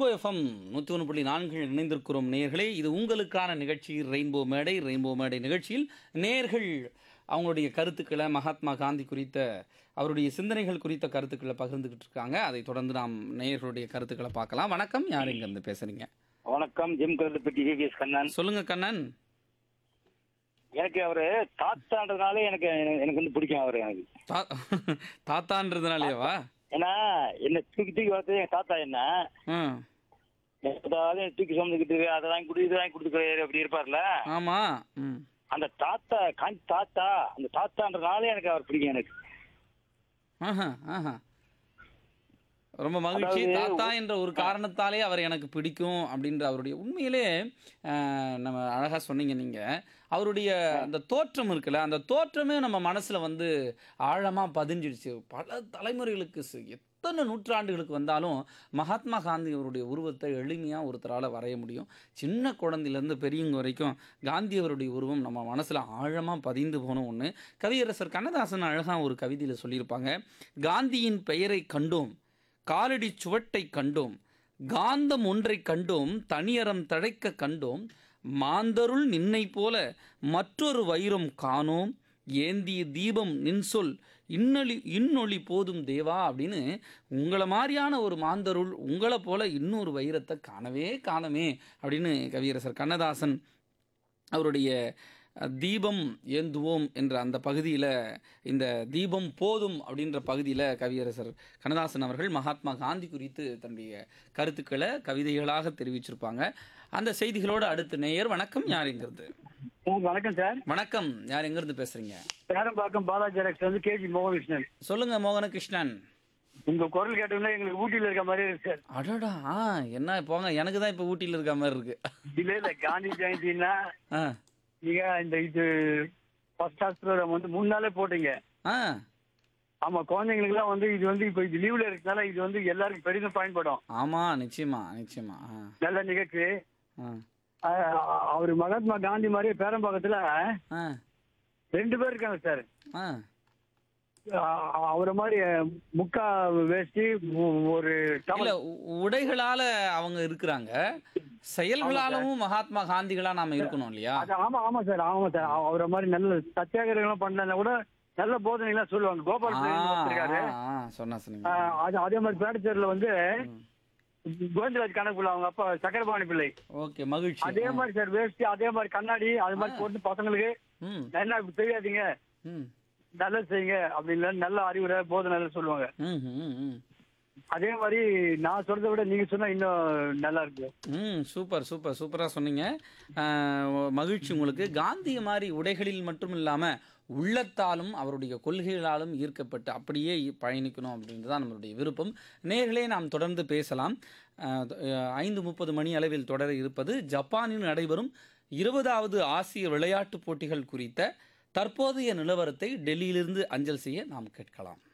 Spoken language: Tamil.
எஃப்எம் நூற்றி ஒன்று புள்ளி நான்கில் இணைந்திருக்கிறோம் நேயர்களே இது உங்களுக்கான நிகழ்ச்சி ரெயின்போ மேடை ரெயின்போ மேடை நிகழ்ச்சியில் நேர்கள் அவங்களுடைய கருத்துக்களை மகாத்மா காந்தி குறித்த அவருடைய சிந்தனைகள் குறித்த கருத்துக்களை பகிர்ந்துக்கிட்டு இருக்காங்க அதை தொடர்ந்து நாம் நேயர்களுடைய கருத்துக்களை பார்க்கலாம் வணக்கம் யார் இங்கேருந்து பேசுறீங்க வணக்கம் ஜிம் கருத்துப்பட்டி விவிஎஸ் கண்ணன் சொல்லுங்க கண்ணன் எனக்கு அவரு தாத்தான்றதுனால எனக்கு எனக்கு வந்து பிடிக்கும் அவரு எனக்கு தா தாத்தான்றதுனாலேவா ஏன்னா என்ன தூக்கி தூக்கி வளர்த்தது எங்க தாத்தா என்ன ம் எப்போதாவது தூக்கி சுமந்துக்கிட்டு அதை வாங்கி கொடு இது வாங்கி கொடுத்துக்கிறாரு அப்படி இருப்பார்ல ஆமாம் ம் அந்த தாத்தா காந்தி தாத்தா அந்த தாத்தான்றதுனால எனக்கு அவர் பிடிக்கும் எனக்கு ஆஹா ஆஹா ரொம்ப மகிழ்ச்சி அதாவது தாத்தா என்ற ஒரு காரணத்தாலே அவர் எனக்கு பிடிக்கும் அப்படின்ற அவருடைய உண்மையிலே அஹ், நம்ம அழகாக சொன்னீங்க நீங்கள் அவருடைய அந்த தோற்றம் இருக்குல்ல அந்த தோற்றமே நம்ம மனசில் வந்து ஆழமாக பதிஞ்சிடுச்சு பல தலைமுறைகளுக்கு சு- எத்தனை நூற்றாண்டுகளுக்கு வந்தாலும் மகாத்மா காந்தி அவருடைய உருவத்தை எளிமையாக ஒருத்தரால் வரைய முடியும் சின்ன குழந்தையிலேருந்து பெரியவங்க வரைக்கும் காந்தி அவருடைய உருவம் நம்ம மனசில் ஆழமாக பதிந்து போன ஒன்று கவியரசர் கண்ணதாசன் அழகாக ஒரு கவிதையில் சொல்லியிருப்பாங்க காந்தியின் பெயரை கண்டோம் காலடி சுவட்டை கண்டோம் காந்தம் ஒன்றைக் கண்டோம் தனியறம் தழைக்க கண்டோம் மாந்தருள் நின்னை போல மற்றொரு வைரம் காணோம் ஏந்திய தீபம் நின் சொல் இன்னொளி இன்னொளி போதும் தேவா அப்படின்னு உங்களை மாதிரியான ஒரு மாந்தருள் உங்களை போல இன்னொரு வைரத்தை காணவே காணமே அப்படின்னு கவியரசர் கண்ணதாசன் அவருடைய அஹ், தீபம் ஏந்துவோம் என்ற அந்த பகுதியில் இந்த தீபம் போதும் அப்படின்ற பகுதியில் கவியரசர் கண்ணதாசன் அவர்கள் மகாத்மா காந்தி குறித்து தன்னுடைய கருத்துக்களை கவிதைகளாக தெரிவிச்சிருப்பாங்க அந்த செய்திகளோடு அடுத்த நேயர் வணக்கம் யார் எங்கிறது வணக்கம் சார் வணக்கம் யார் எங்கிருந்து பேசுறீங்க பேரம்பாக்கம் பாலாஜி எலக்ஸ் வந்து கேஜி மோகன்கிருஷ்ணன் சொல்லுங்க மோகனகிருஷ்ணன் உங்க குரல் கேட்டோம்னா எங்களுக்கு ஊட்டியில இருக்க மாதிரி இருக்கு சார் அடடா ஆ என்ன போங்க எனக்கு தான் இப்போ ஊட்டியில் இருக்க மாதிரி இருக்கு இல்ல இல்ல காந்தி ஜெயந்தின்னா ஆ நீங்க இந்த இது ஃபர்ஸ்ட் கிளாஸ் ப்ரோக்ராம் வந்து மூணு நாளே போட்டீங்க ஆ ஆமா குழந்தைங்களுக்கு எல்லாம் வந்து இது வந்து இப்ப இது லீவ்ல இருக்கனால இது வந்து எல்லாருக்கும் பெரிதும் பயன்படும் ஆமாம் நிச்சயமா நிச்சயமா ஆ நல்ல நிகழ்ச்சி ஆ அஹ் அவர் மகாத்மா காந்தி மாதிரியே பேரம்பாக்கத்துல ஆ ரெண்டு பேர் இருக்காங்க சார் ஆ அஹ் அவரை மாதிரி முக்கா வேஷ்டி ஒ- ஒரு இல்ல டவல் உ- உடைகளால அவங்க இருக்கிறாங்க செயல்களாலும் மகாத்மா காந்திகளா நாம இருக்கணும் இல்லையா அது ஆமா ஆமா சார் ஆமா சார் அவ- அவரை மாதிரி நல்ல சத்தியாகிரகம் பண்ணா கூட நல்ல போதனைகள்லாம் சொல்லுவாங்க கோபால் ஆ, பிள்ளைன்னு ஒருத்தர் இருக்காரு ஆ, ஆ, சொன்னா சொன்னீங்க அஹ் அது அதே மாதிரி பேடச்சேரில் வந்து கோவிந்தராஜ் கணக்குள்ள அவங்க அப்பா சக்கரபாணி பிள்ளை ஓகே மகிழ்ச்சி அதே மாதிரி சார் வேஷ்டி அதே மாதிரி கண்ணாடி அது மாதிரி போட்டு பசங்களுக்கு ம் என்ன இப்படி தெரியாதீங்க ம் நல்லது செய்யுங்க அப்படின்னு நல்ல அறிவுரை போதனை எல்லாம் சொல்லுவாங்க ம் ம் ம் அதே மாதிரி நான் சொல்றதை விட நீங்க சொன்னா இன்னும் நல்லா இருக்கு ம் சூப்பர் சூப்பர் சூப்பராக சொன்னீங்க ஆஹ், மகிழ்ச்சி உங்களுக்கு காந்திய மாதிரி உடைகளில் மட்டும் இல்லாமல் உள்ளத்தாலும் அவருடைய கொள்கைகளாலும் ஈர்க்கப்பட்டு அப்படியே பயணிக்கணும் அப்படின்றது தான் நம்மளுடைய விருப்பம் நேர்களே நாம் தொடர்ந்து பேசலாம் ஆஹ், அஹ், ஐந்து முப்பது மணி அளவில் தொடர இருப்பது ஜப்பானில் நடைபெறும் இருபதாவது ஆசிய விளையாட்டுப் போட்டிகள் குறித்த தற்போதைய நிலவரத்தை டெல்லியிலிருந்து அஞ்சல் செய்ய நாம் கேட்கலாம்